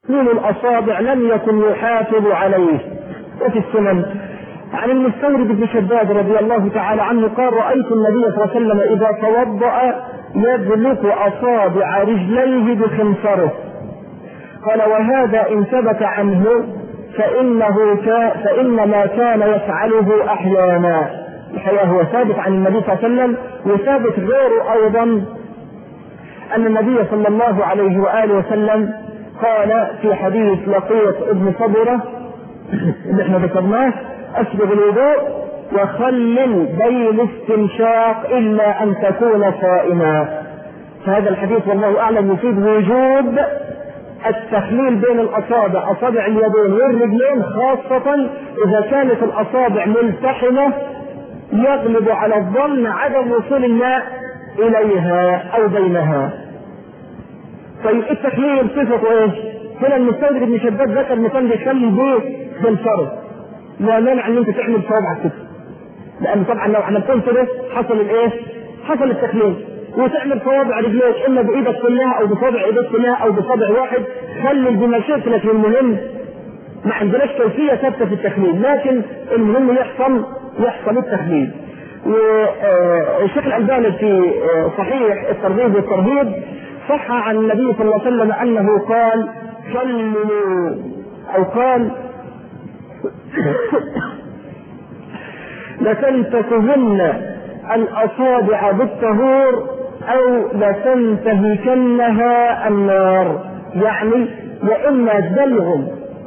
طول الأصابع لم يكن يحافظ عليه وفي السنن عن المستورد بن شداد رضي الله تعالى عنه قال رأيت النبي صلى الله عليه وسلم إذا توضأ يدلك أصابع رجليه بخنصره قال وهذا إن ثبت عنه فإنه كا فإنما كان يفعله أحيانا الحقيقة هو ثابت عن النبي صلى الله عليه وسلم وثابت غيره أيضا أن النبي صلى الله عليه وآله وسلم قال في حديث لقيط ابن صبرة اللي احنا ذكرناه أسبغ الوضوء وخلل بين الاستنشاق إلا أن تكون صائما فهذا الحديث والله أعلم يفيد وجوب التخليل بين الأصابع أصابع اليدين والرجلين خاصة إذا كانت الأصابع ملتحمة يغلب على الظن عدم وصول الماء إليها أو بينها طيب التخليل صفته ايش؟ هنا المستدرك بن شداد ذكر مثال بيخلي به بالفرض لا مانع ان انت تعمل صوابعك كده لان طبعا لو عملتهم كده حصل الايه؟ حصل التخليل وتعمل صوابع رجليك اما بايدك كلها او بصابع ايدك كلها او بصابع واحد خلل بما شئت لكن المهم ما عندناش كيفيه ثابته في التخليل لكن المهم يحصل يحصل التخليل والشيخ الالباني في صحيح الترغيب والترهيب صح عن النبي صلى الله عليه وسلم انه قال خللوا او قال لتنتكهن الاصابع بالطهور او لتنتهكنها النار يعني يا اما دلغ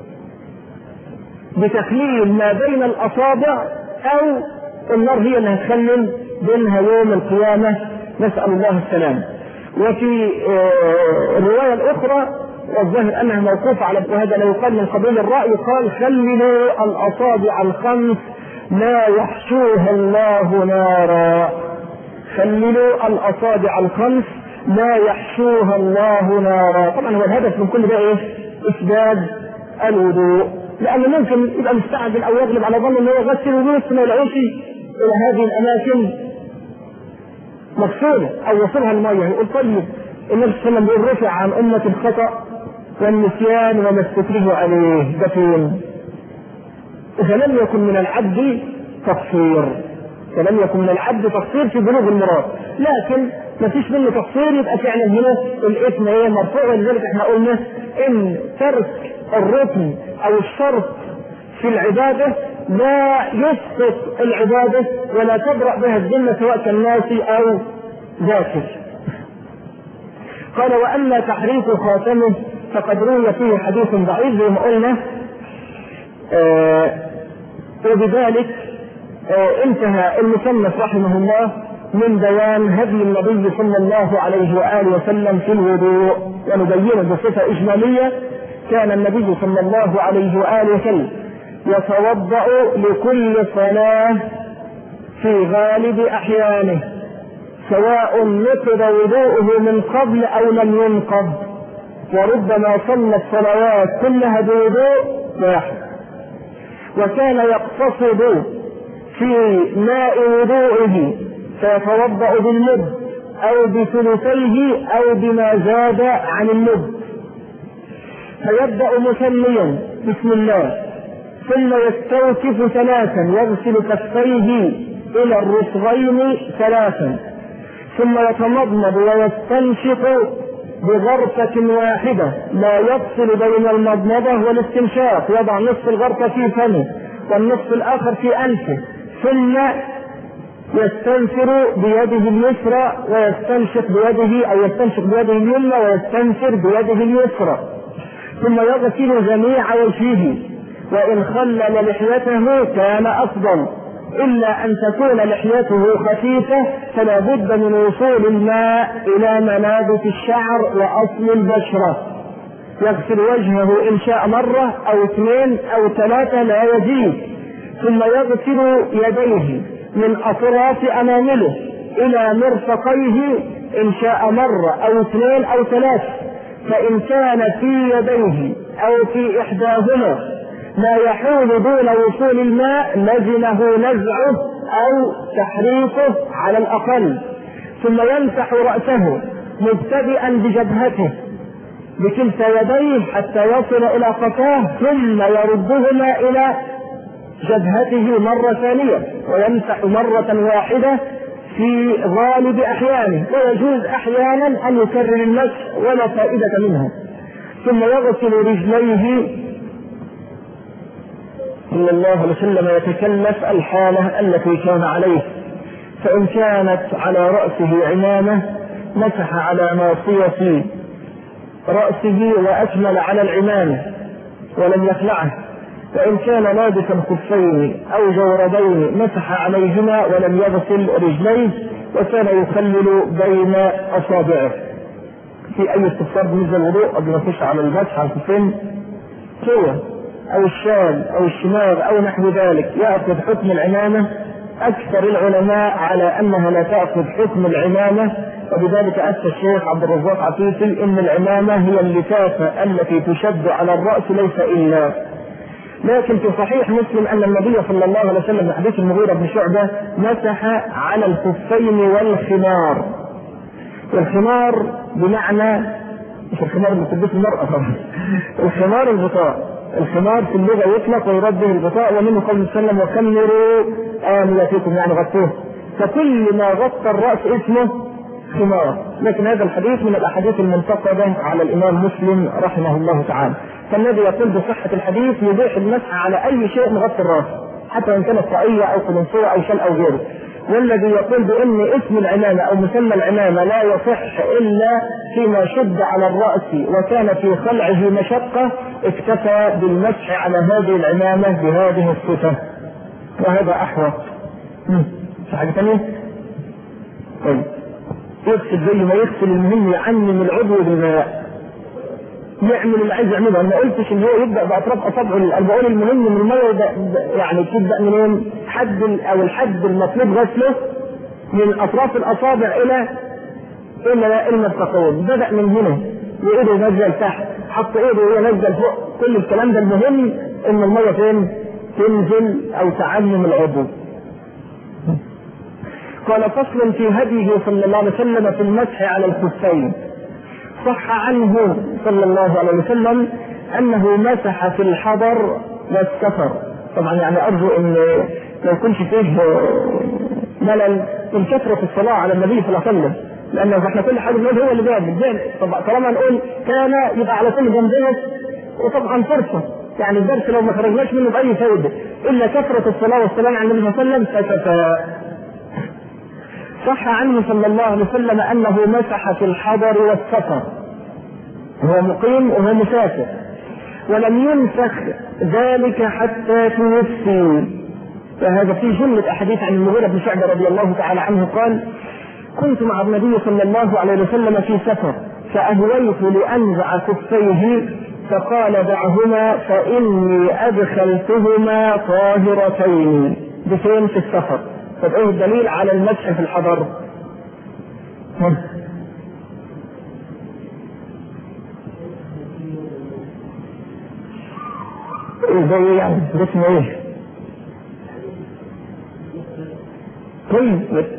بتخليل ما بين الاصابع او النار هي اللي هتخلل بينها يوم القيامه نسال الله السلامه وفي الروايه الاخرى والظاهر انها موقوفه على وهذا لا يقال من قبيل الراي قال خللوا الاصابع الخمس لا يحشوها الله نارا خللوا الاصابع الخمس لا يحشوها الله نارا طبعا هو الهدف من كل ده ايه؟ اسباب الوضوء لانه ممكن يبقى مستعجل او يغلب على ظن انه يغسل وضوء ثم يلاقوش الى هذه الاماكن مغسوله او وصلها الميه يقول طيب النبي صلى الله عليه وسلم بيقول رفع عن امه الخطا والنسيان وما استكره عليه ده فين؟ فلم يكن من العبد تقصير فلم يكن من العبد تقصير في بلوغ المراد لكن ما فيش منه تقصير يبقى فعلا هنا الاثم ايه مرفوع ولذلك احنا قلنا ان ترك الركن او الشرط في العباده لا يسقط العباده ولا تبرأ بها الذمه سواء كان ناسي او ذاكر. قال واما تحريف خاتمه فقد روي فيه حديث ضعيف زي ما قلنا آه وبذلك آه انتهى المصنف رحمه الله من بيان هدي النبي صلى الله عليه واله وسلم في الوضوء ونبينه بصفه اجماليه كان النبي صلى الله عليه واله وسلم يتوضا لكل صلاه في غالب احيانه سواء نقض وضوءه من قبل او لم ينقض وربما صلى الصلوات كلها بوضوء واحد وكان يقتصد في ماء وضوئه فيتوضا بالمد او بثلثيه او بما زاد عن المد فيبدا مسميا بسم الله ثم يستوقف ثلاثا يغسل كفيه الى الرسغين ثلاثا ثم يتمضمض ويستنشق بغرفة واحدة لا يفصل بين المضمضة والاستنشاق يضع نصف الغرفة في فمه والنصف الآخر في أنفه ثم يستنثر بيده اليسرى ويستنشق بيده أو يستنشق بيده اليمنى ويستنثر بيده اليسرى ثم يغسل جميع وجهه وإن خلل لحيته كان أفضل إلا أن تكون لحيته خفيفة فلا بد من وصول الماء إلى منابت الشعر وأصل البشرة يغسل وجهه إن شاء مرة أو اثنين أو ثلاثة لا يزيد ثم يغسل يديه من أطراف أنامله إلى مرفقيه إن شاء مرة أو اثنين أو ثلاث فإن كان في يديه أو في إحداهما ما يحول دون وصول الماء لزمه نزعه او تحريكه على الاقل ثم يمسح راسه مبتدئا بجبهته بكلتا يديه حتى يصل الى قفاه ثم يردهما الى جبهته مرة ثانية ويمسح مرة واحدة في غالب أحيانه ويجوز أحيانا أن يكرر المسح ولا فائدة منه ثم يغسل رجليه صلى الله عليه وسلم يتكلف الحالة التي كان عليه فإن كانت على رأسه عمامة مسح على ناصية رأسه وأكمل على العمامة ولم يخلعه وإن كان لابسا خفين أو جوربين مسح عليهما ولم يغسل رجليه وكان يخلل بين أصابعه في أي استفسار بالنسبة للوضوء قبل ما تخش على المسح على الخفين كوة أو الشال أو الشماغ أو نحو ذلك يأخذ حكم العمامة أكثر العلماء على أنها لا تأخذ حكم العمامة وبذلك أفتى الشيخ عبد الرزاق عفيفي أن العمامة هي اللفافة التي تشد على الرأس ليس إلا لكن في صحيح مسلم ان النبي صلى الله عليه وسلم في حديث المغيرة بن شعبة مسح على الخفين والخمار والخمار بمعنى مش الخمار اللي بتلبسه المرأة طبعا الخمار الغطاء الخمار في اللغة يطلق ويراد به الغطاء ومنه قول وسلم وكمروا آنياتكم يعني غطوه فكل ما غطى الرأس اسمه خمار لكن هذا الحديث من الأحاديث المنتقدة على الإمام مسلم رحمه الله تعالى فالذي يقول بصحة الحديث يبيح المسح على أي شيء مغطي الرأس حتى وإن كانت طاقية أو قلنسوة أو شل أو غيره والذي يقول بأن اسم العمامة أو مسمى العمامة لا يصح إلا فيما شد على الرأس وكان في خلعه مشقة اكتفى بالمسح على هذه العمامة بهذه الصفة وهذا أحوط في حاجة ثانية؟ طيب يغسل زي ما يغسل المهم يعمم العضو بالماء يعمل اللي عايز يعمله انا ما قلتش ان هو يبدا باطراف اصابعه انا بقول المهم ان الميه يعني تبدا منين؟ حد او الحد المطلوب غسله من اطراف الاصابع الى الى المرفقين بدا من هنا وايده نزل تحت حط ايده وهو نزل فوق كل الكلام ده المهم ان الميه فين؟ تنزل او تعمم العضو قال فصل في هديه صلى الله عليه وسلم في المسح على الخفين صح عنه صلى الله عليه وسلم انه مسح في الحضر والسفر طبعا يعني ارجو ان ما يكونش فيه ملل من كثره الصلاه على النبي صلى الله عليه وسلم لانه احنا كل حاجه بنقول هو اللي بيعمل طبعا طالما نقول كان يبقى على كل جنبنا وطبعا فرصه يعني الدرس لو ما خرجناش منه باي فائده الا كثره الصلاه والسلام على النبي صلى الله عليه وسلم صح عنه صلى الله عليه وسلم انه مسح في الحضر والسفر هو مقيم وهو مسافر ولم ينسخ ذلك حتى توفي فهذا في جملة أحاديث عن المغيرة بن شعبة رضي الله تعالى عنه قال كنت مع النبي صلى الله عليه وسلم في سفر فأهويت لأنزع كفيه فقال دعهما فإني أدخلتهما طاهرتين بفين في السفر طب ايه الدليل على المسح في الحضر؟ زي يعني اسمه ايه؟ طيب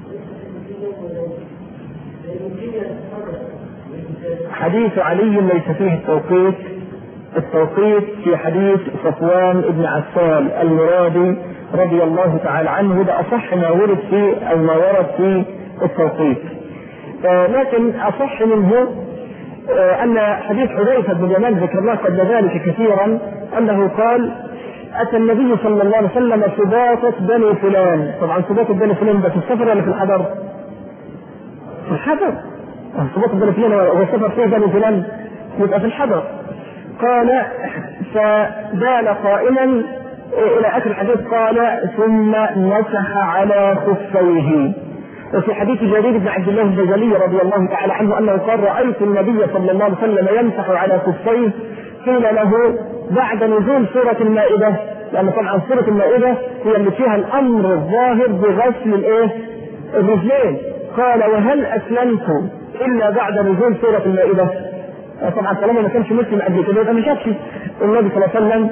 حديث علي ليس فيه التوقيت التوقيت في حديث صفوان بن عسال المرادي رضي الله تعالى عنه ده اصح ما ورد فيه او ما ورد في التوقيت آه لكن اصح منه آه ان حديث حذيفه بن اليمان ذكرناه قبل ذلك كثيرا انه قال اتى النبي صلى الله عليه وسلم سباطة بني فلان طبعا سباطة بني فلان ده في السفر ولا في الحضر؟ في الحضر سباطة بني فلان هو السفر فيه بني فلان يبقى في الحضر قال فبال قائما الى اخر الحديث قال ثم مسح على خفيه وفي حديث جرير بن عبد الله البجلي رضي الله تعالى عنه انه قال رايت النبي صلى الله عليه وسلم يمسح على خفيه قيل له بعد نزول سوره المائده لان طبعا سوره المائده هي اللي فيها الامر الظاهر بغسل الايه؟ الرجلين قال وهل اسلمت الا بعد نزول سوره المائده؟ طبعا طالما ما كانش مسلم قبل كده يبقى ما شافش النبي صلى الله عليه وسلم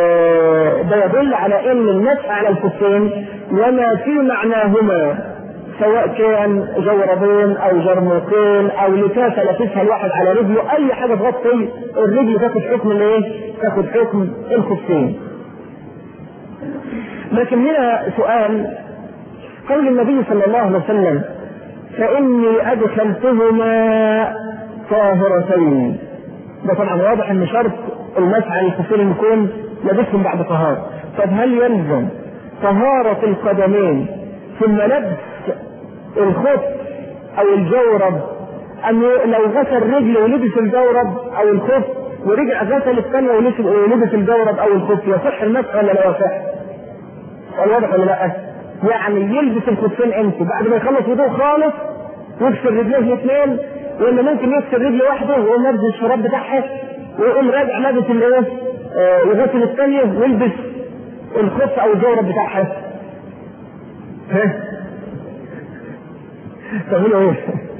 فده يدل على ان المسح على الكفين وما في معناهما سواء كان جوربين او جرموقين او لتاسه لابسها الواحد على رجله اي حاجه تغطي الرجل تاخد حكم الايه؟ تاخد حكم الخفين. لكن هنا سؤال قول النبي صلى الله عليه وسلم فاني ادخلتهما طاهرتين ده طبعا واضح ان شرط المسح على الخفين يكون لابسهم بعد طهاره طب هل يلزم طهاره القدمين ثم لبس الخف او الجورب ان لو غسل رجله ولبس الجورب او الخف ورجع غسل الثانية ولبس الجورب او الخف يصح المسح ولا لا يصح؟ واضح ولا لا؟ يعني يلبس الخفين امتى؟ بعد ما يخلص وضوء خالص يغسل رجليه الاثنين ولا ممكن يغسل رجل واحده ويقوم لابس الشراب بتاعها ويقوم راجع لابس الايه؟ آه يغسل الثانية ويلبس الخف او الجورب بتاعها. ها؟ تعملوا ايه؟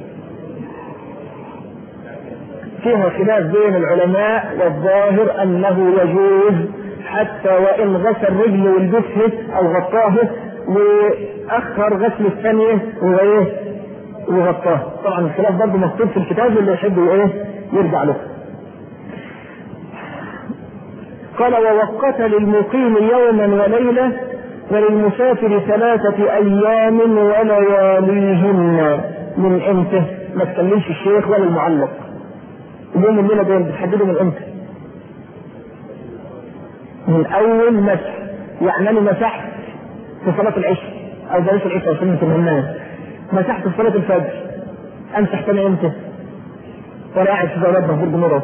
فيها خلاف بين العلماء والظاهر انه يجوز حتى وان غسل رجله ولبسه او غطاه واخر غسل الثانيه وايه؟ وغطاه طبعا الخلاف برضه مكتوب في الكتاب اللي يحب ايه؟ يرجع له. قال ووقت للمقيم يوما وليله وللمسافر ثلاثة أيام ولياليهن من إمتى؟ ما تكلمش الشيخ ولا المعلق. اليوم الليلة دول بتحددوا من إمتى؟ من أول مسح، يعني أنا مسحت في صلاة العشاء أو بلاش العشاء عشان يمكن الناس. مسحت في صلاة الفجر. أمسح تاني إمتى؟ وأنا قاعد في زوالات مفروض بنور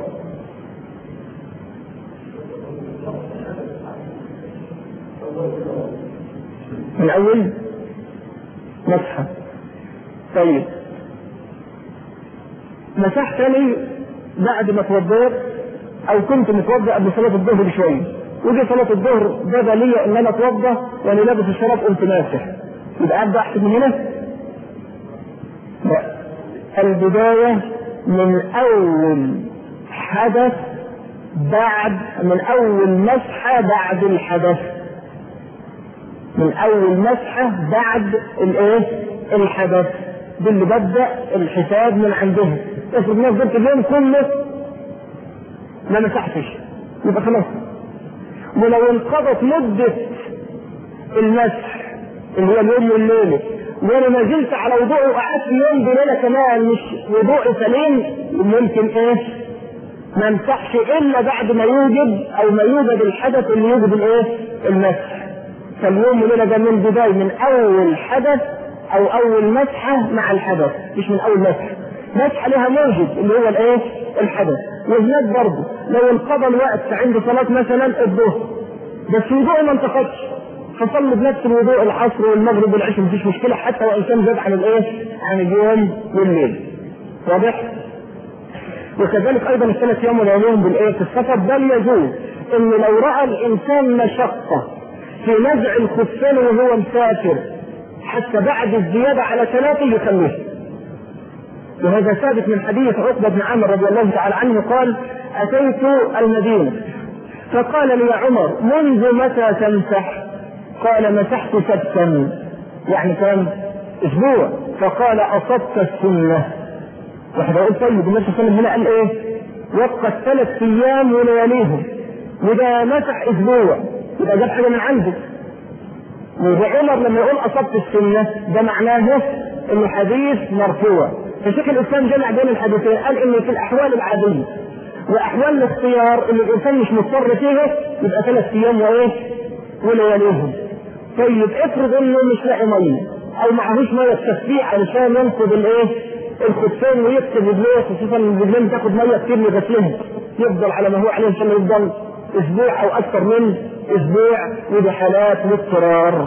من اول مسحه طيب مسحت تاني بعد ما توضيت او كنت متوضا قبل صلاه الظهر بشويه وجي صلاه الظهر بدا لي ان انا اتوضا وانا لابس الشراب قمت ماسح يبقى ابدا احسب من هنا؟ لا البدايه من اول حدث بعد من اول مسحه بعد الحدث من اول مسحه بعد الايه؟ الحدث دي اللي ببدا الحساب من عندهم افرض الناس قلت اليوم كله ما مسحتش يبقى خلاص ولو انقضت مده المسح اللي هي اليوم والليله وانا ما زلت على وضوء وقعدت يوم بليله كمان مش وضوء سليم ممكن ايه؟ ما امسحش الا بعد ما يوجد او ما يوجد الحدث اللي يوجد الايه؟ المسح فاليوم والليله ده من بدايه من اول حدث او اول مسحه مع الحدث مش من اول مسحه مسحه لها موجب اللي هو الايه؟ الحدث وهناك برضه لو انقضى الوقت عند صلاه مثلا الظهر بس وضوء ما انتقضش فصلوا بنفس الوضوء العصر والمغرب والعشاء مفيش مشكله حتى وان كان زاد عن الايه؟ عن اليوم والليل. واضح؟ وكذلك ايضا الثلاث ايام واليوم بالايه؟ في السفر بل يجوز ان لو راى الانسان مشقه في نزع الخفين وهو مسافر حتى بعد الزياده على ثلاثه يخليه. وهذا ثابت من حديث عقبه بن عامر رضي الله تعالى عنه قال: اتيت المدينه فقال لي عمر منذ متى تمسح؟ قال مسحت سبتا يعني كم؟ اسبوع فقال اصبت السنه واحد يقول طيب النبي صلى الله عليه وسلم هنا قال ايه؟ وقت ثلاث ايام ولياليهم وده مسح اسبوع يبقى جاب حاجه من عنده وعمر لما يقول اصبت السنه ده معناه انه حديث مرفوع فشيخ الاسلام جمع بين الحديثين قال ان في الاحوال العاديه واحوال الاختيار اللي الانسان مش مضطر فيها يبقى ثلاث ايام وايه؟ ولياليهم طيب افرض انه مش لاقي ميه او معهوش ميه تكفيه علشان ينقض الايه؟ الخفين ويكتب رجليه خصوصا ان الرجلين بتاخد ميه كتير لغسلها يفضل على ما هو عليه عشان يفضل اسبوع او اكثر من اسبوع ودي حالات الاضطرار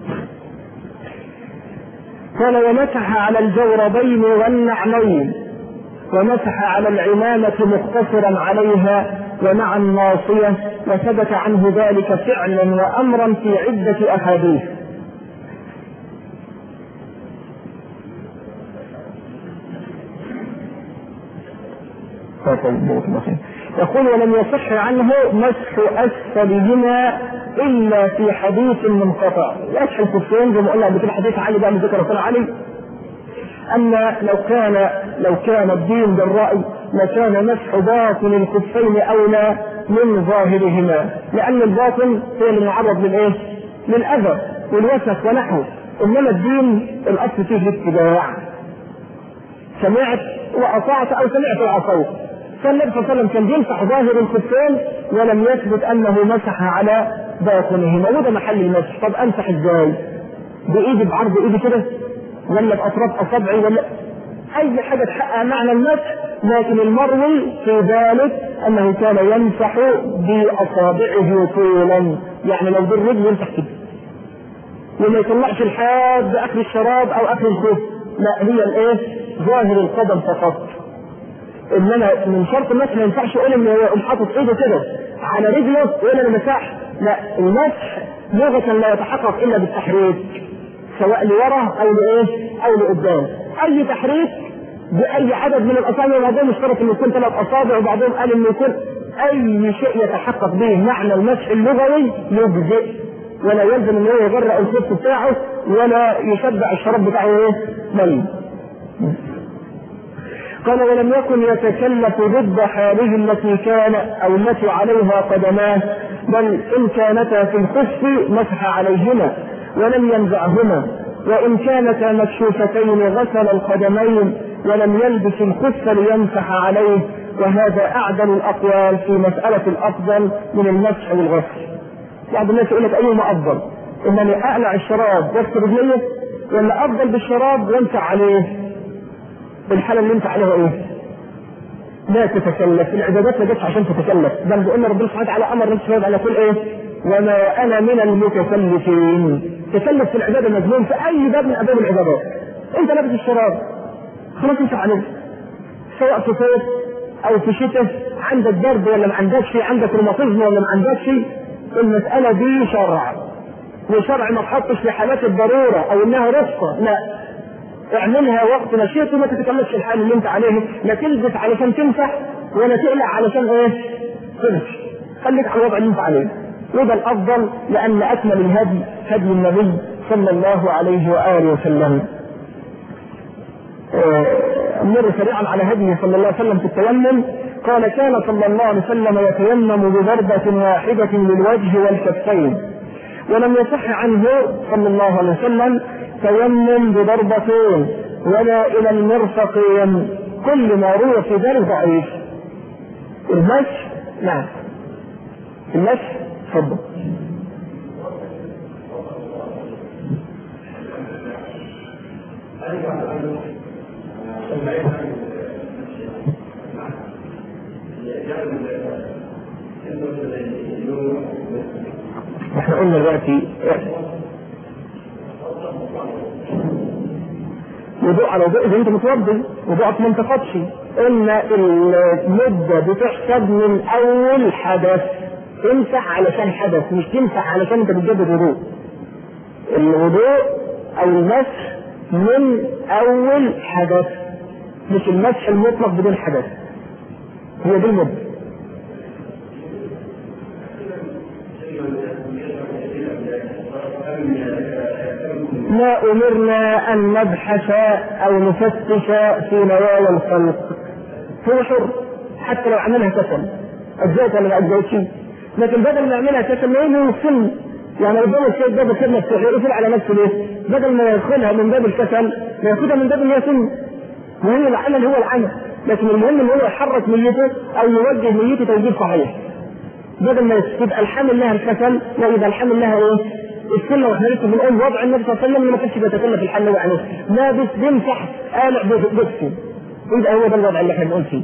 قال ومسح على الجوربين والنعلين ومسح على العمامة مقتصرا عليها ومع الناصية وثبت عنه ذلك فعلا وأمرا في عدة أحاديث يقول ولم يصح عنه مسح اسفلهما الا في حديث منقطع يشحن الكفين زي ما قلنا قبل كده حديث علي بقى من ذكر رسول علي أن لو كان لو كان الدين بالرأي لكان مسح باطن الكفين أولى من ظاهرهما لأن الباطن هو المعرض للإيه؟ للأذى والوسخ ونحوه إنما الدين الأصل فيه الاتباع سمعت وأطعت أو سمعت وعصيت فالنبي صلى الله عليه وسلم كان بيمسح ظاهر الكفين ولم يثبت أنه مسح على باطنهما وده محل المسح طب أمسح إزاي؟ بإيدي بعرض إيدي كده ولا باطراف اصابعي ولا اي حاجه تحقق معنى المسح لكن المروي في ذلك انه كان يمسح باصابعه طولا يعني لو بالرجل يمسح كده وما يطلعش الحاد باخر الشراب او اخر الخوف لا هي الايه ظاهر القدم فقط انما من شرط المسح ما ينفعش يقول ان يقوم حاطط ايده كده على رجله ويقول انا مسح لا المسح لغه لا يتحقق الا بالتحريك سواء لورا او لايه او لقدام اي تحريك باي عدد من الاصابع بعضهم اشترط انه يكون ثلاث اصابع وبعضهم قال انه يكون اي شيء يتحقق به معنى المسح اللغوي يجزئ ولا يلزم ان هو يغرق الخف بتاعه ولا يشبع الشراب بتاعه ايه مي قال ولم يكن يتكلف ضد حاله التي كان او التي عليها قدماه بل ان كانتا في الخف مسح عليهما ولم ينزعهما وإن كانتا مكشوفتين غسل القدمين ولم يلبس الخف ليمسح عليه وهذا أعدل الأقوال في مسألة الأفضل من المسح والغسل. بعض الناس يقول لك أيهما أفضل؟ إنني أقلع الشراب واغسل رجليه ولا أفضل بالشراب وامسح عليه؟ الحالة اللي انت عليها إيه؟ لا تتكلف، العبادات ما جاتش عشان تتكلف، بل بيقول ربنا سبحانه وتعالى أمر نفسه على كل إيه؟ وما انا من المتكلفين تكلف في العباده مجنون في اي باب من ابواب العبادات انت لابس الشراب خلاص انت عليك سواء في صيف او في شتاء عندك برد ولا ما عندكش عندك روماتيزم ولا ما عندكش المساله دي شرع وشرع ما تحطش في حالات الضروره او انها رفقه لا اعملها وقت ما شئت وما تتكلفش الحال اللي انت عليه لا تلبس علشان تمسح ولا تقلع علشان ايه تمشي خليك على الوضع اللي انت عليه وده الافضل لان اكمل الهدي هدي النبي صلى الله عليه واله وسلم. نمر سريعا على هديه صلى الله عليه وسلم في التيمم قال كان صلى الله عليه وسلم يتيمم بضربة واحدة للوجه والكفين ولم يصح عنه صلى الله عليه وسلم تيمم بضربتين ولا إلى المرفقين كل ما روى في ذلك ضعيف المشي نعم المشي تفضل احنا قلنا دلوقتي وضوء على وضوء اذا انت متوضي وضوءك ما انتقضش قلنا المده بتحسب من اول حدث تمسح علشان حدث مش تمسح علشان انت بتجدد وضوء الوضوء او المسح من اول حدث مش المسح المطلق بدون حدث هي دي المده ما امرنا ان نبحث او نفتش في نوايا الخلق هو حر حتى لو عملها كسل اجزاء ولا ما اجزاء لكن بدل ما يعملها كسل ما يعمل السن يعني ربنا الشيء ده بخير نفسه يقفل على نفسه ليه؟ بدل ما يدخلها من باب الكسل ما ياخدها من باب ان هي سنه وهي العمل هو العمل لكن المهم ان هو يحرك نيته او يوجه نيته توجيه صحيح بدل ما تبقى الحمل لها الكسل لا يبقى الحمل لها ايه؟ السنه واحنا لسه بنقول وضع النبي صلى الله عليه وسلم ما كانش بيتكلف الحل وعليه لابس بيمسح قالع بيكسي يبقى هو ده الوضع اللي احنا بنقول فيه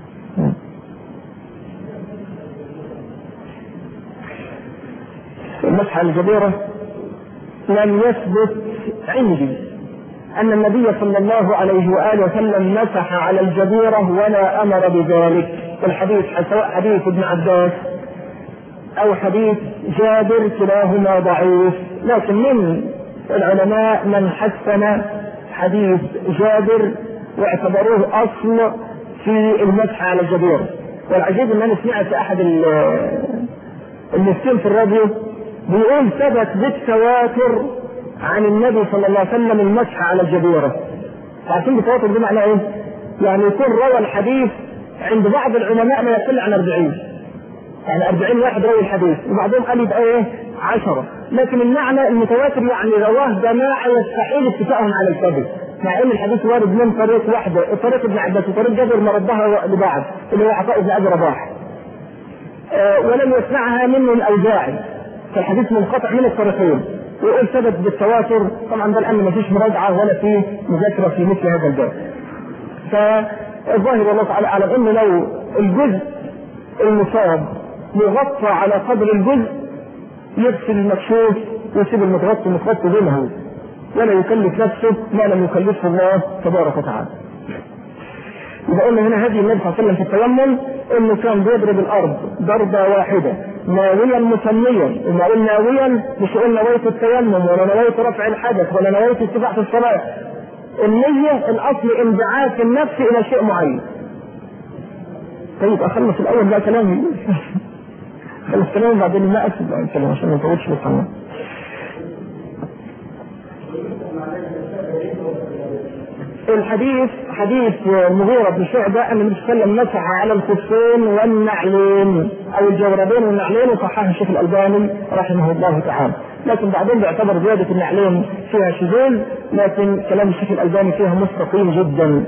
المسح على الجبيرة لم يثبت عندي أن النبي صلى الله عليه وآله وسلم مسح على الجبيرة ولا أمر بذلك الحديث سواء حديث ابن عباس أو حديث جابر كلاهما ضعيف لكن من العلماء من حسن حديث جابر واعتبروه أصل في المسح على الجبيرة والعجيب أن أنا سمعت أحد المفتين في الراديو بيقول ثبت بالتواتر عن النبي صلى الله عليه وسلم المسح على الجبيرة عارفين بالتواتر ده معناه ايه؟ يعني يكون روى الحديث عند بعض العلماء ما يقل عن 40 يعني 40 واحد روي الحديث وبعدهم قال يبقى ايه؟ 10 لكن المعنى المتواتر يعني رواه جماعه يستحيل اتفاقهم على الكذب مع ان الحديث وارد من طريق واحده طريق ابن عباس وطريق جابر مردها لبعض اللي هو عطاء بن ابي رباح آه ولم يسمعها منه الاوزاعي فالحديث منقطع من الطرفين ويقول ثبت بالتواتر طبعا ده الان ما فيش مراجعه ولا في مذاكره في مثل هذا الباب فالظاهر والله تعالى اعلم انه لو الجزء المصاب مغطى على قدر الجزء يغسل المكشوف ويسيب المتغطي متغطي بينه ولا يكلف نفسه ما لم يكلفه الله تبارك وتعالى. يبقى قلنا هنا هدي النبي صلى الله عليه وسلم في التيمم انه كان بيضرب الارض ضربه واحده ناويا مسميا وما قلنا ناويا مش قلنا نويت التيمم ولا نويت رفع الحدث ولا نويت اتباع في الصلاه. النية الاصل انبعاث النفس الى شيء معين. طيب اخلص الاول بقى كلامي خلص كلامي بعدين ما اسف بقى الكلام عشان ما نطولش بالقناه. الحديث حديث المغيرة بن شعبة أن النبي صلى الله عليه وسلم مسح على الخفين والنعلين أو الجوربين والنعلين وصححه الشيخ الألباني رحمه الله تعالى. لكن بعدين بيعتبر زيادة النعلين فيها شذوذ لكن كلام الشيخ الألباني فيها مستقيم جدا.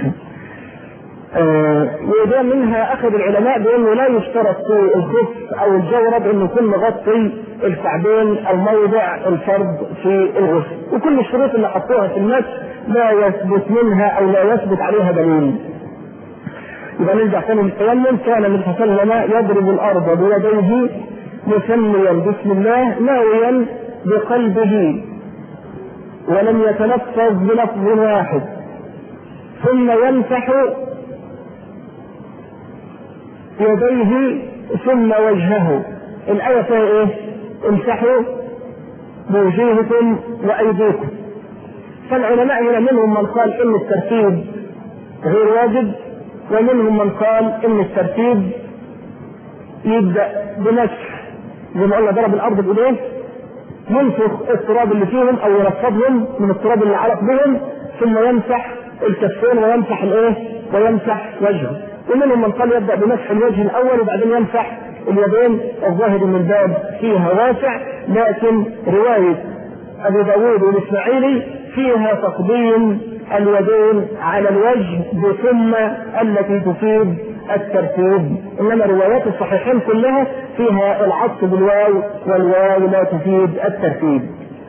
آه وده منها اخذ العلماء بانه لا يشترط في الخف او الجورب انه يكون مغطي الكعبين او موضع الفرد في الغسل وكل الشروط اللي حطوها في المسح لا يثبت منها او لا يثبت عليها دليل يبقى نرجع تاني للتيمم كان النبي صلى الله عليه وسلم يضرب الارض بيديه مسميا بسم الله ناويا بقلبه ولم يتلفظ بلفظ واحد ثم يمسح يديه ثم وجهه الآية فيها إيه؟ امسحوا بوجوهكم وأيديكم فالعلماء هنا منهم من قال إن الترتيب غير واجب ومنهم من قال إن الترتيب يبدأ بمسح زي ما قلنا ضرب الأرض بإيديه ينفخ التراب اللي فيهم أو يرصدهم من التراب اللي علق بهم ثم يمسح الكفين ويمسح الإيه؟ ويمسح وجهه ومنهم من قال يبدا بمسح الوجه الاول وبعدين يمسح اليدين الظاهر من الباب فيها واسع لكن روايه ابي داوود والاسماعيلي فيها تقديم اليدين على الوجه بثم التي تفيد الترتيب انما روايات الصحيحين كلها فيها العطف بالواو والواو لا تفيد الترتيب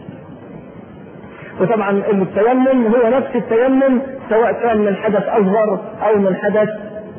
وطبعا التيمم هو نفس التيمم سواء كان من حدث اصغر او من حدث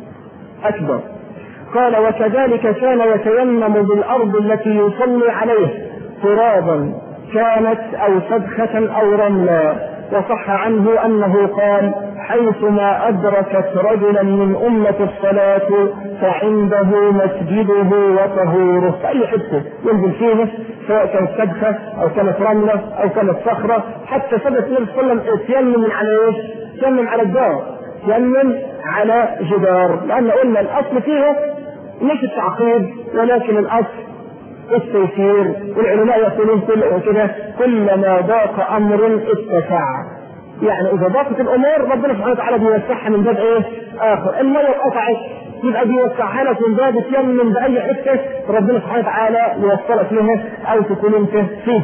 أكبر قال وكذلك كان يتيمم بالأرض التي يصلي عليه ترابا كانت أو سبخة أو رملا وصح عنه أنه قال حيثما أدركت رجلا من أمة الصلاة فعنده مسجده وطهوره في أي حتة ينزل فيه سواء كانت سبخة أو كانت رملة أو كانت صخرة حتى ثبت النبي صلى الله عليه وسلم يتيمم على إيش؟ يتيمم على الدار يتيمم على جدار لأن قلنا الأصل فيها مش التعقيد ولكن الأصل التيسير والعلماء يقولون كل كده كلما ضاق أمر اتسع يعني إذا ضاقت الأمور ربنا سبحانه وتعالى بيوسعها من باب إيه؟ آخر المية اتقطعت يبقى بيوسعها لك من باب تيمم بأي حتة ربنا سبحانه وتعالى يوصلك لها أو تكون أنت فيه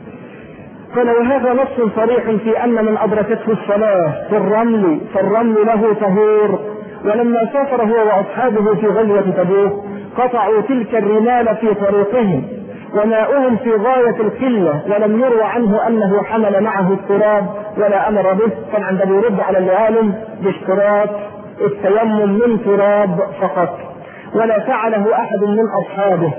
قال وهذا نص صريح في ان من ادركته الصلاه في الرمل فالرمل له طهور ولما سافر هو واصحابه في غزوه تبوك قطعوا تلك الرمال في طريقهم وماؤهم في غاية القلة ولم يروى عنه أنه حمل معه التراب ولا أمر به طبعا ده بيرد على العالم باشتراط التيمم من تراب فقط ولا فعله أحد من أصحابه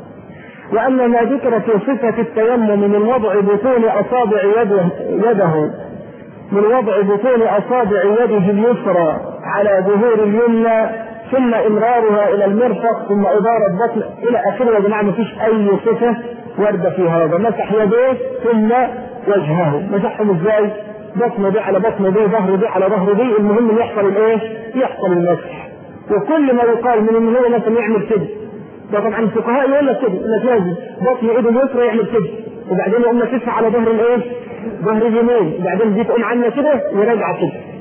وأما ما ذكر في صفة التيمم من وضع بطون أصابع يده, يده من وضع بطون أصابع يده اليسرى على ظهور اليمنى ثم إمرارها إلى المرفق ثم إدارة بطن إلى آخره يا جماعة مفيش أي صفة واردة في هذا مسح يديه ثم وجهه مسحهم إزاي؟ بطن دي على بطن دي ظهر دي على ظهر دي المهم إن يحصل الإيه؟ يحصل المسح وكل ما يقال من إن هو مثلا يعمل كده ده طبعا الفقهاء يقول لك كده يقول لك لازم بطن ايده اليسرى يعمل كده وبعدين يقوم لاففها على ظهر الايه؟ ظهر اليمين وبعدين دي تقوم عامله كده وراجعه كده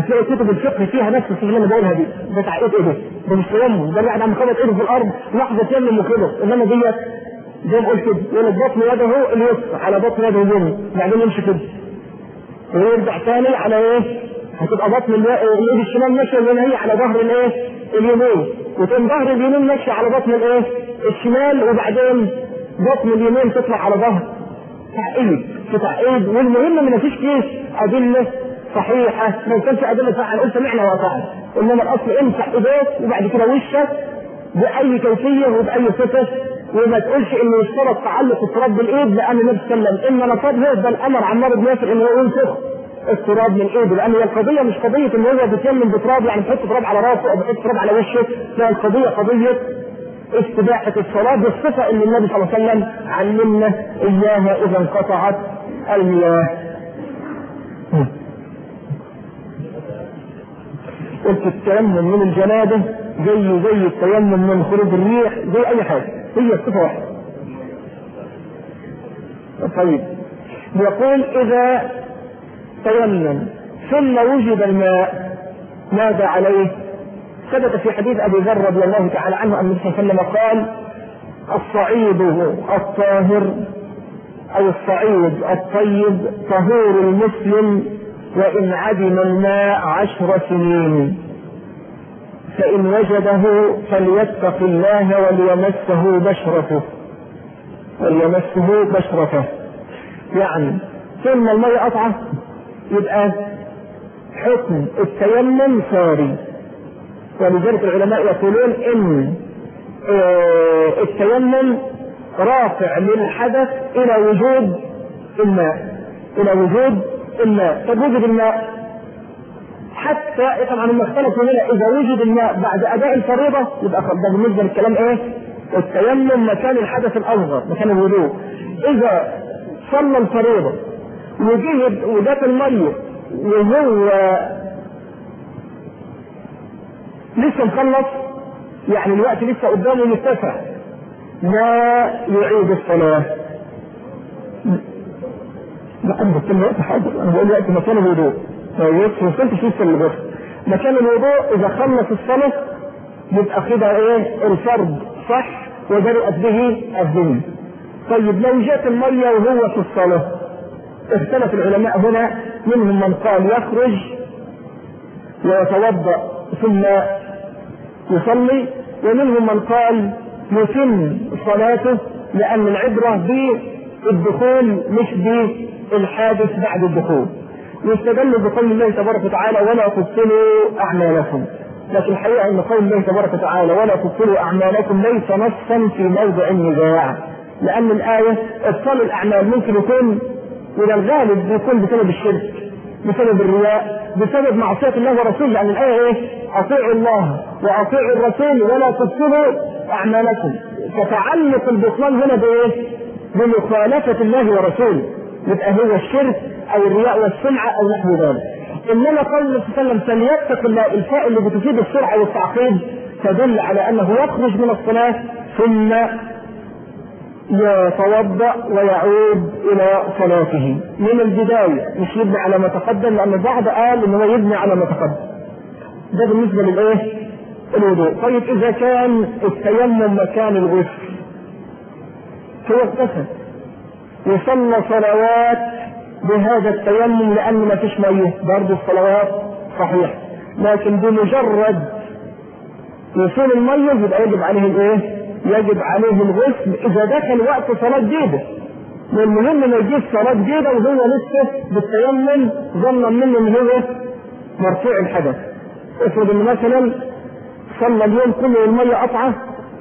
تلاقي كتب الفقه فيها نفس الصيغه اللي انا بقولها دي ده تعقيد ايه ده؟ ده مش تيمم ده الواحد عم خبط ايده في الارض لحظه يمم وكده انما ديت زي ما قلت كده يقول لك بطن يده اليسرى على بطن يده اليمنى بعدين يمشي كده ويرجع ثاني على ايه؟ هتبقى بطن الايد الشمال ماشيه اللي هي على ظهر الايه؟ اليمين وتقوم ظهر اليمين ماشي على بطن الايه؟ الشمال وبعدين بطن اليمين تطلع على ظهر تعقيد في تعقيد والمهم ان مفيش فيه ادله صحيحه ما كانش ادله صحيحه نقول سمعنا واطعنا انما الاصل امسح ايديك وبعد كده وشك باي كيفيه وباي صفه وما تقولش انه يشترط تعلق التراب بالايد لان النبي صلى الله عليه وسلم ان نصاب بل امر عمار بن ياسر انه ينفخ التراب من ايده لان هي القضيه مش قضيه ان هو بيتيمم بتراب يعني بيحط تراب على راسه او بيحط تراب على وشه لا القضيه قضيه استباحه الصلاه بالصفه اللي النبي صلى الله عليه وسلم علمنا اياها اذا انقطعت المياه. قلت التيمم من الجنابه زي زي التيمم من خروج الريح زي اي حاجه هي صفه واحده. طيب يقول اذا تيمم ثم وجد الماء ماذا عليه؟ ثبت في حديث ابي ذر رضي الله تعالى عنه ان النبي صلى الله عليه وسلم قال الصعيد الطاهر او الصعيد الطيب طهور المسلم وان عدم الماء عشر سنين فان وجده فليتق الله وليمسه بشرته وليمسه بشرته يعني ثم الماء قطعه يبقى حكم التيمم ساري ولذلك العلماء يقولون ان التيمم رافع للحدث الى وجود الماء الى وجود الماء طب وجد الماء حتى طبعا هم اختلفوا هنا اذا وجد الماء بعد اداء الفريضه يبقى ده بالنسبه للكلام ايه؟ التيمم مكان الحدث الاصغر مكان الوضوء اذا صلى الفريضه وجهد وجات الميه وهو لسه مخلص يعني الوقت لسه قدامه متسع لا يعيد الصلاة لا أنا بتكلم وقت حاضر أنا بقول وقت مكان الوضوء ما وصلتش لسه للغسل مكان الوضوء إذا خلص الصلاة يبقى كده إيه الفرض صح وبرئت به الذنب طيب لو جات المية وهو في الصلاة اختلف العلماء هنا منهم من قال يخرج ويتوضا ثم يصلي ومنهم من قال يتم صلاته لان العبره بالدخول مش بالحادث بعد الدخول يستدل بقول الله تبارك وتعالى ولا تبطلوا اعمالكم لكن الحقيقه ان قول الله تبارك وتعالى ولا تبطلوا اعمالكم ليس نصا في موضع النزاع لان الايه ابطال الاعمال ممكن يكون وده الغالب بيكون بسبب الشرك بسبب الرياء بسبب معصية الله ورسوله لأن الآية إيه؟ أطيعوا الله وأطيعوا الرسول ولا تبطلوا أعمالكم فتعلق البطلان هنا بإيه؟ بمخالفة الله ورسوله يبقى هو الشرك أو الرياء والسمعة أو نحو ذلك إنما قول النبي صلى الله عليه وسلم فليتق الله الفاء اللي بتفيد السرعة والتعقيد تدل على أنه يخرج من الصلاة ثم يتوضا ويعود الى صلاته من البدايه مش يبني على ما تقدم لان البعض قال ان هو يبني على ما تقدم ده بالنسبه للايه؟ الوضوء طيب اذا كان التيمم مكان الغسل هو اغتسل وصلى صلوات بهذا التيمم لان ما فيش ميه برضه الصلوات صحيح لكن بمجرد وصول الميه يبقى يجب عليه الايه؟ يجب عليه الغسل اذا دخل وقت صلاه جيده والمهم ما يجيش صلاه جيده وهو لسه بالتيمم ظنا منه ان هو مرفوع الحدث افرض ان مثلا صلى اليوم كله الميه قطعه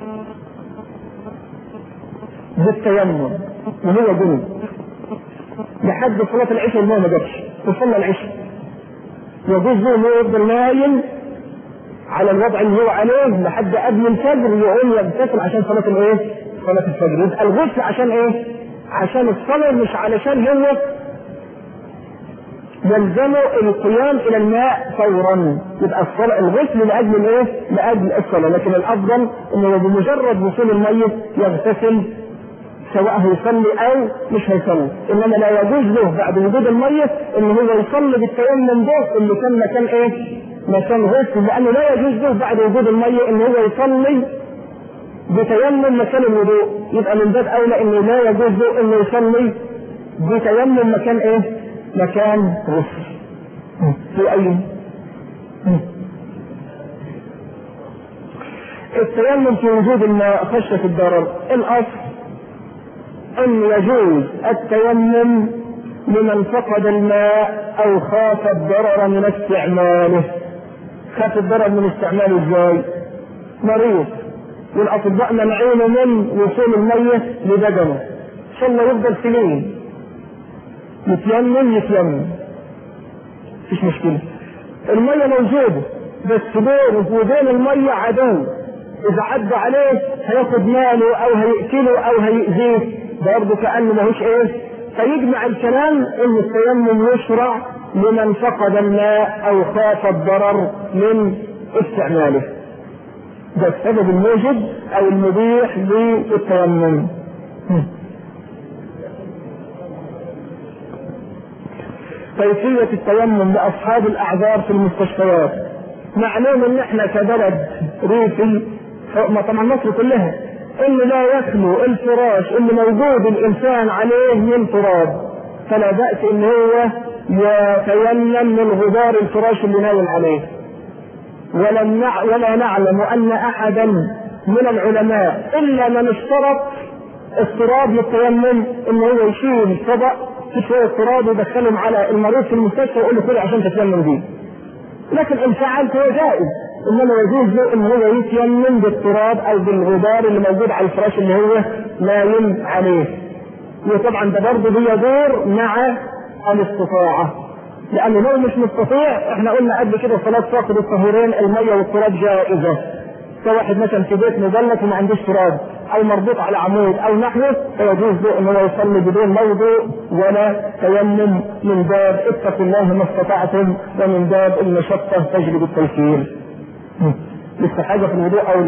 بالتيمم وهو جنب لحد صلاة العشاء الماء ما جابش وصلى العشاء يجوز له انه يفضل نايم على الوضع اللي هو عليه لحد قبل الفجر يقوم يغتسل عشان صلاة الايه؟ صلاة الفجر يبقى الغسل عشان ايه؟ عشان الصلاة مش علشان هو يلزمه القيام الى الماء فورا يبقى الصلاة الغسل لاجل الايه؟ لاجل الصلاة لكن الافضل انه بمجرد وصول الميت يغتسل سواء هيصلي او مش هيصلي انما لا يجوز له بعد وجود الميه ان هو يصلي بالتيمم ده اللي كان مكان ايه؟ مكان غسل لانه لا يجوز له بعد وجود الميه ان هو يصلي بتيمم مكان الوضوء يبقى من باب اولى انه لا يجوز له انه يصلي بتيمم مكان ايه؟ مكان غسل في اي التيمم في وجود الماء خشية الضرر الأصل أن يجوز التيمم لمن فقد الماء أو خاف الضرر من استعماله خاف الضرر من استعماله ازاي؟ مريض والأطباء منعونه من وصول المية لبدنه إن شاء الله يفضل سنين يتيمم يتيمم مفيش مشكلة المية موجودة بس بينه وبين المية عدو إذا عدى عليه هياخد ماله أو هيقتله أو هيأذيه برضه كأنه ماهوش إيه فيجمع الكلام إن التيمم يشرع لمن فقد الماء أو خاف الضرر من استعماله ده السبب الموجب أو المبيح للتيمم كيفية التيمم لأصحاب الأعذار في المستشفيات معلوم إن إحنا كبلد ريفي طبعا مصر كلها إن لا يخلو الفراش اللي موجود الإنسان عليه من تراب فلا بأس إن هو يتيمم من غبار الفراش اللي نايم عليه ولم نع... ولا نعلم أن أحدا من العلماء إلا من اشترط التراب للتيمم إن هو يشيل طبق في شوية تراب ويدخلهم على المريض في المستشفى ويقول له كل عشان تتيمم بيه. لكن إن فعلت هو جائز انما يجوز له ان هو يتيمم بالتراب او بالغبار اللي موجود على الفراش اللي هو نايم عليه. وطبعا ده برضه بيدور مع الاستطاعه. لانه لو مش مستطيع احنا قلنا قبل كده صلاه فاقد الطهورين الميه والتراب جائزه. كواحد مثلا في بيت مجلس وما عندوش تراب او مربوط على عمود او نحوه فيجوز له ان هو يصلي بدون موضوع ولا تيمم من باب اتقوا الله ما استطعتم ومن باب المشقه تجلب التيسير. لسه حاجه في الوضوء او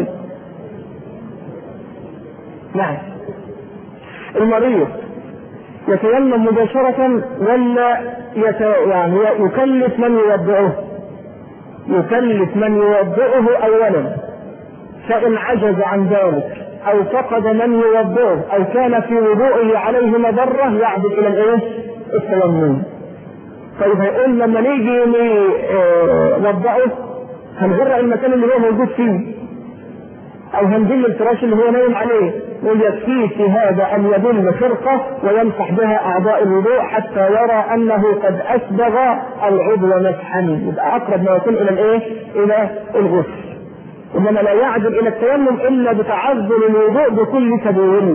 نعم المريض يتيمم مباشرة ولا يت... يعني يكلف من يوضعه يكلف من يوضعه أولا فإن عجز عن ذلك أو فقد من يوضعه أو كان في وضوئه عليه مضرة يعدل إلى الإيه؟ التيمم. طيب هيقول لما نيجي نوضعه هنغرق المكان اللي هو موجود فيه او هنجل الفراش اللي هو نايم عليه ويكفيه في هذا ان يدل فرقه ويمسح بها اعضاء الوضوء حتى يرى انه قد اسبغ العضو مسحا يبقى اقرب ما يكون الى الايه؟ الى الغسل انما لا يعدل الى التيمم الا بتعذر الوضوء بكل سبيل.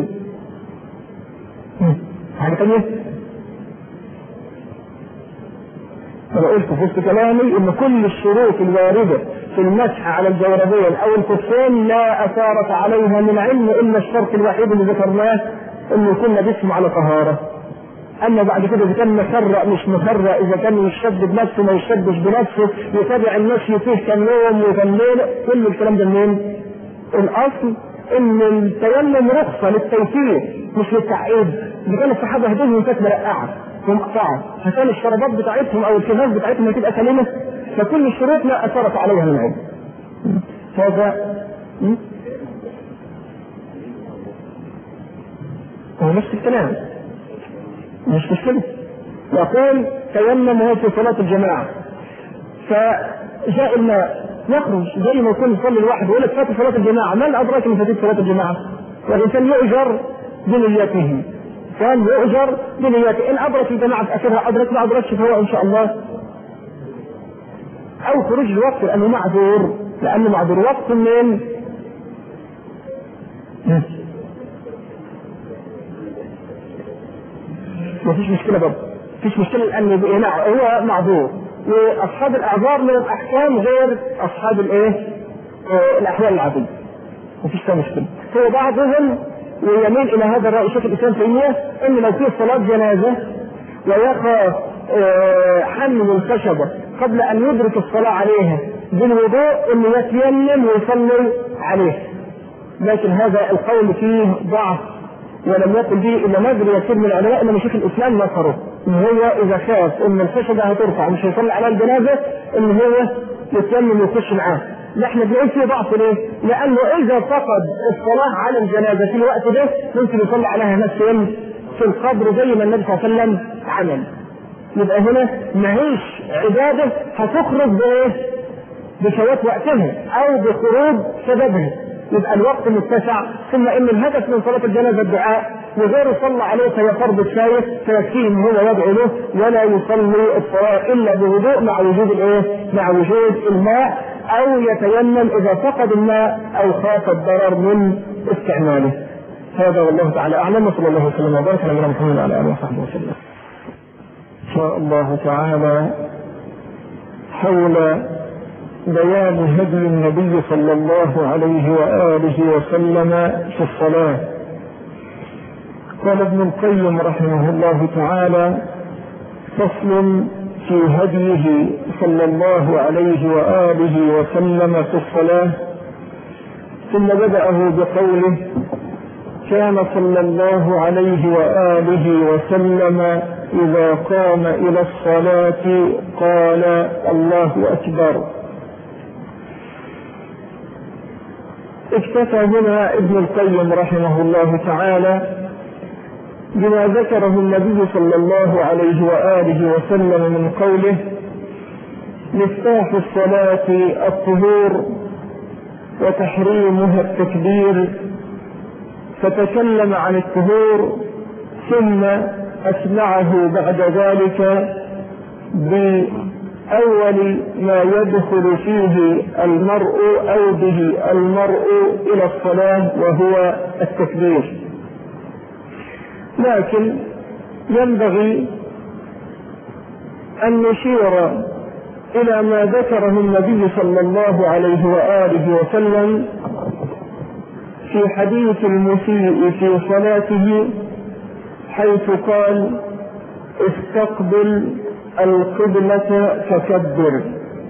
حاجه ثانيه؟ انا قلت في وسط كلامي ان كل الشروط الوارده في المسح على الجوربين او الكفين لا اثارة عليها من علم الا الشرط الوحيد اللي ذكرناه انه يكون لبسهم على طهاره. اما بعد كده اذا كان مفرق مش مفرق اذا كان يشد بنفسه ما يشدش بنفسه يتابع المشي فيه كم يوم وكم ليله كل الكلام ده منين؟ الاصل ان التيمم رخصه للتيسير مش للتعقيد اذا كان الصحابه هدومهم كانت مرقعه ومقطعه عشان الشرابات بتاعتهم او الكناز بتاعتهم هتبقى سليمه فكل الشروط لا اثرت عليها من علم هذا هو نفس الكلام مش مشكلة يقول تيمم وهو في صلاة الجماعة فجاء الماء يخرج زي ما يكون يصلي الواحد ويقول لك فات صلاة الجماعة من أدراك من فاتت صلاة الجماعة؟ والإنسان يؤجر بنيته كان يؤجر بنيته إن أدرك الجماعة في آخرها أدرك ما أدركش فهو إن شاء الله أو خروج الوقت لأنه معذور لأنه معذور وقت من ما فيش مشكلة برضه فيش مشكلة لأن هو معذور وأصحاب الأعذار من الأحكام غير أصحاب الإيه؟ آه الأحوال العادية ما فيش فيها مشكلة هو بعضهم ويميل إلى هذا الرأي شيخ الإسلام تيمية إن لو في صلاة جنازة ويخاف آه حمل الخشبة قبل أن يدرك الصلاة عليها بالوضوء إنه يتيمم ويصلي عليه لكن هذا القول فيه ضعف ولم يقل به الا نادر يسير من العلماء انما شيخ الاسلام نصره ان هو اذا خاف ان الخشبه هترفع ومش هيصلي على الجنازه ان هو يتيمم ويخش معاه لا احنا بنقول فيه ضعف ليه؟ لانه اذا فقد الصلاه على الجنازه في الوقت ده ممكن يصلي عليها ناس فين؟ في القبر زي ما النبي صلى الله عليه وسلم عمل. يبقى هنا معيش عباده هتخرج بايه؟ بفوات وقتها او بخروج سببها. يبقى الوقت متسع ثم ان الهدف من صلاه الجنازه الدعاء وغيره صلى عليه فهي فرض كفايه فيكفيه ان هو يدعو له ولا يصلي الصلاه الا بوضوء مع وجود الايه؟ مع وجود الماء او يتيمم اذا فقد الماء او خاف الضرر من استعماله. هذا والله تعالى اعلم وصلى الله وسلم وبارك على نبينا محمد وعلى اله وصحبه وسلم. ان شاء الله تعالى حول بيان هدي النبي صلى الله عليه واله وسلم في الصلاه. قال ابن القيم رحمه الله تعالى فصل في هديه صلى الله عليه واله وسلم في الصلاه ثم بداه بقوله كان صلى الله عليه واله وسلم اذا قام الى الصلاه قال الله اكبر اكتفى هنا ابن القيم رحمه الله تعالى بما ذكره النبي صلى الله عليه واله وسلم من قوله مفتاح الصلاه الطهور وتحريمها التكبير فتكلم عن الطهور ثم اتبعه بعد ذلك باول ما يدخل فيه المرء او به المرء الى الصلاه وهو التكبير لكن ينبغي أن نشير إلى ما ذكره النبي صلى الله عليه وآله وسلم في حديث المسيء في صلاته حيث قال استقبل القبلة فكبر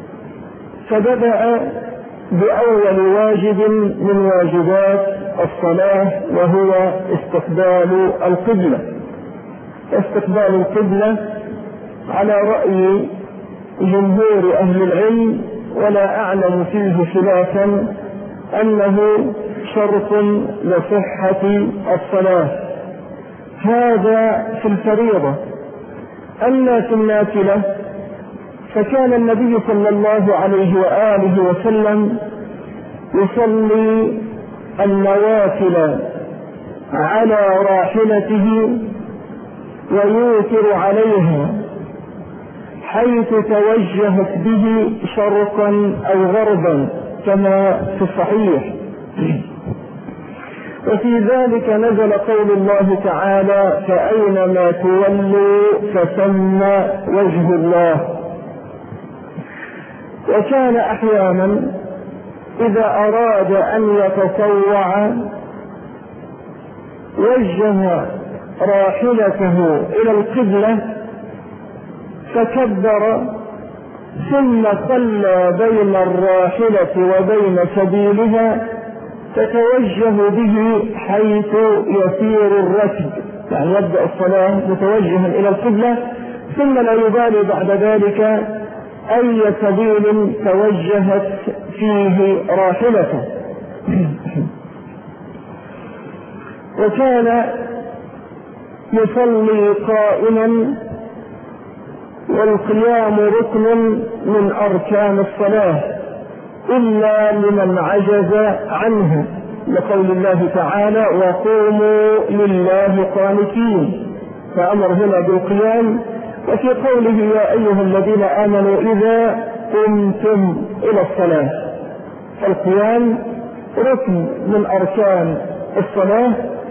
فبدأ بأول واجب من واجبات الصلاة وهو استقبال القبلة استقبال القبلة على رأي جمهور أهل العلم ولا أعلم فيه خلافا أنه شرط لصحة الصلاة هذا في الفريضة أما في النافلة فكان النبي صلى الله عليه وآله وسلم يصلي النوافل على راحلته ويوتر عليها حيث توجهت به شرقا او غربا كما في الصحيح وفي ذلك نزل قول الله تعالى فأينما تولوا فثم وجه الله وكان أحيانا إذا أراد أن يتطوع وجه راحلته إلى القبلة فكبر ثم صلى بين الراحلة وبين سبيلها تتوجه به حيث يسير الركب يعني يبدأ الصلاة متوجها إلى القبلة ثم لا يبالي بعد ذلك أي سبيل توجهت فيه راحلته وكان يصلي قائما والقيام ركن من أركان الصلاة إلا لمن عجز عنه لقول الله تعالى وقوموا لله قانتين فأمر هنا بالقيام وفي قوله يا أيها الذين آمنوا إذا قمتم إلى الصلاة القيام ركن من أركان الصلاة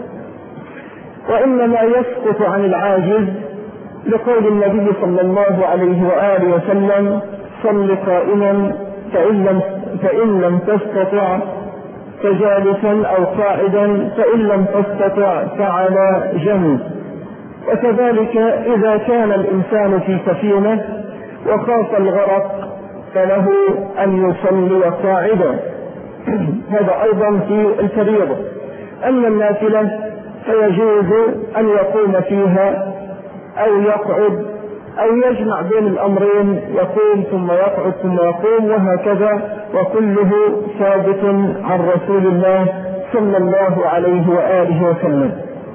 وإنما يسقط عن العاجز لقول النبي صلى الله عليه وآله وسلم صل قائما فإن لم, فإن لم تستطع فجالسا أو قاعدا فإن لم تستطع فعلى جنب وكذلك إذا كان الإنسان في سفينة وخاف الغرق فله أن يصلي قاعدا هذا أيضا في الفريضة أما النافلة فيجوز أن يقوم فيها أو يقعد أو يجمع بين الأمرين يقوم ثم يقعد ثم يقوم وهكذا وكله ثابت عن رسول الله صلى الله عليه وآله وسلم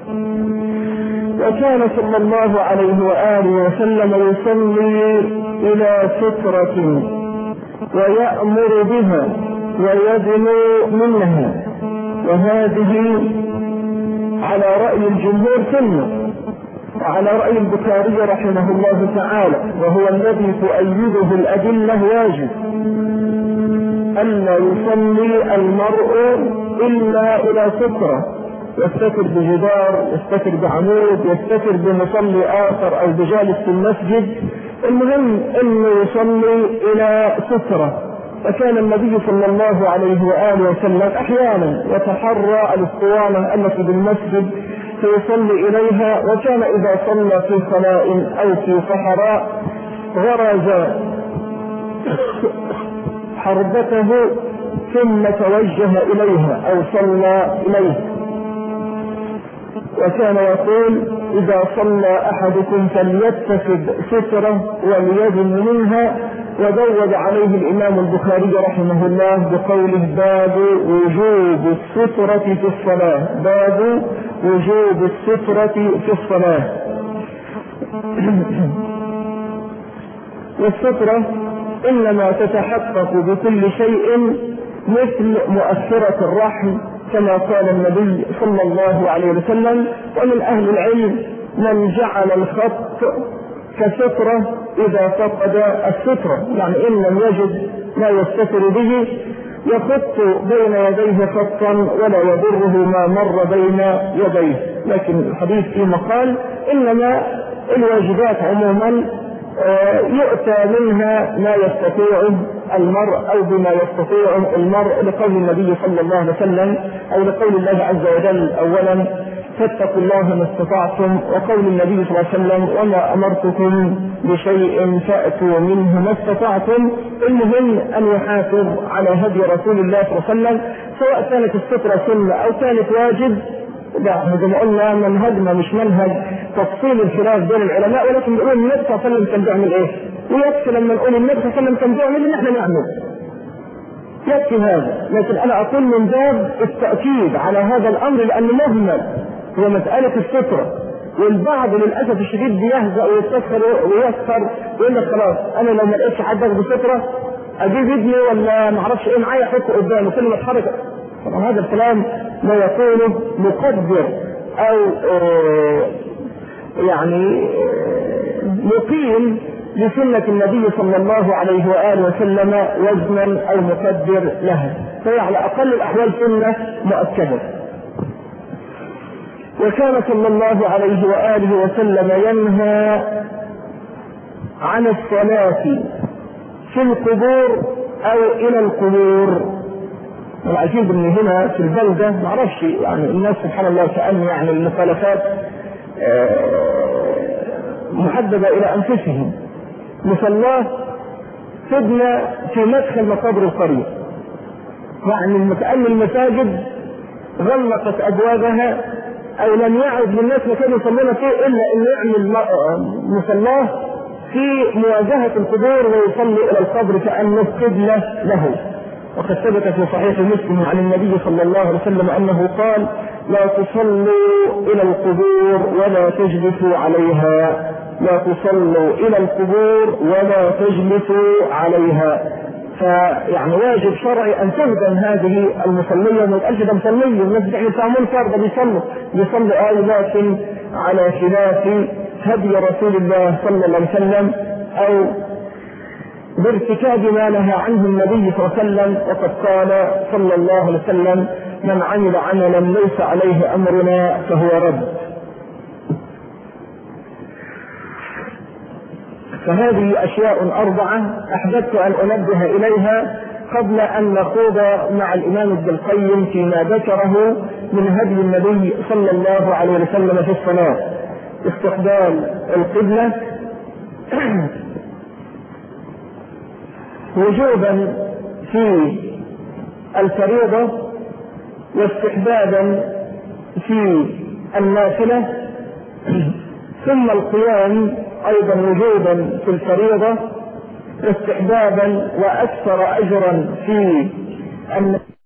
وكان صلى الله عليه وآله وسلم يصلي إلى سترة ويأمر بها ويدنو منها وهذه على رأي الجمهور سنة وعلى رأي البخاري رحمه الله تعالى وهو الذي تؤيده الأدلة واجب ألا يصلي المرء إلا إلى سترة يستتر بجدار يستتر بعمود يستتر بمصلي آخر أو بجالس في المسجد المهم أنه يصلي إلى سترة فكان النبي صلى الله عليه وآله وسلم أحيانا يتحرى الاسطوانة التي بالمسجد فيصلي إليها وكان إذا صلى في خلاء أو في صحراء غرز حربته ثم توجه إليها أو صلى إليها وكان يقول إذا صلى أحدكم فليتخذ سترة وليدن منها وزود عليه الإمام البخاري رحمه الله بقوله باب وجوب السترة في الصلاة باب وجوب السترة في الصلاة والسترة إنما تتحقق بكل شيء مثل مؤثرة الرحم كما قال النبي صلى الله عليه وسلم ومن أهل العلم من جعل الخط كسترة إذا فقد السترة يعني إن لم يجد ما يستتر به يخط بين يديه خطا ولا يضره ما مر بين يديه لكن الحديث في مقال إنما الواجبات عموما آه، يؤتى منها ما يستطيعه المرء او بما يستطيعه المرء لقول النبي صلى الله عليه وسلم او لقول الله عز وجل اولا فاتقوا الله ما استطعتم وقول النبي صلى الله عليه وسلم وما امرتكم بشيء فاتوا منه ما استطعتم المهم ان يحافظ على هدي رسول الله صلى الله عليه وسلم سواء كانت الستره سنه او كانت واجب لا زي ما قلنا منهجنا مش منهج تفصيل الخلاف بين العلماء ولكن بنقول النبي صلى الله عليه وسلم كان بيعمل ايه؟ ويكفي لما نقول النبي صلى الله عليه وسلم كان بيعمل ان احنا نعمل. يكفي هذا، لكن انا اقول من باب التاكيد على هذا الامر لانه مهمل هو مساله الستره والبعض للاسف الشديد بيهزأ ويستسخر ويسخر ويقول لك خلاص انا لو ما لقيتش حد بستره اجيب ابني ولا ما اعرفش ايه معايا احطه قدامه كل ما اتحرك طبعا هذا الكلام لا يكون مقدر او آه يعني آه مقيم لسنة النبي صلى الله عليه وآله وسلم وزنا أو مقدر لها فهي على أقل الأحوال سنة مؤكدة وكان صلى الله عليه وآله وسلم ينهى عن الصلاة في القبور أو إلى القبور العجيب ان هنا في البلده ما اعرفش يعني الناس سبحان الله كان يعني المخالفات محدده الى انفسهم مصلاه تبنى في مدخل مقابر القريه يعني كان المساجد غلقت ابوابها او لم يعد للناس مكان يصلون فيه الا ان يعمل مصلاه في مواجهه القبور ويصلي الى القبر كانه قبله له وقد ثبت في صحيح مسلم عن النبي صلى الله عليه وسلم انه قال لا تصلوا الى القبور ولا تجلسوا عليها لا تصلوا الى القبور ولا تجلسوا عليها فيعني واجب شرعي ان تهدم هذه المصليه وما يتقالش ده مصليه الناس بتعمل فيها منكر ده بيصلوا بيصلوا آه لكن على خلاف هدي رسول الله صلى الله عليه وسلم او بارتكاب ما نهى عنه النبي صلى الله عليه وسلم وقد قال صلى الله عليه وسلم من عمل عملا ليس عليه امرنا فهو رد فهذه اشياء اربعه احببت ان انبه اليها قبل ان نخوض مع الامام ابن القيم فيما ذكره من هدي النبي صلى الله عليه وسلم في الصلاه استقبال القبله وجوبا في الفريضة واستحبابا في النافلة ثم القيام أيضا وجوبا في الفريضة واستحبابا وأكثر أجرا في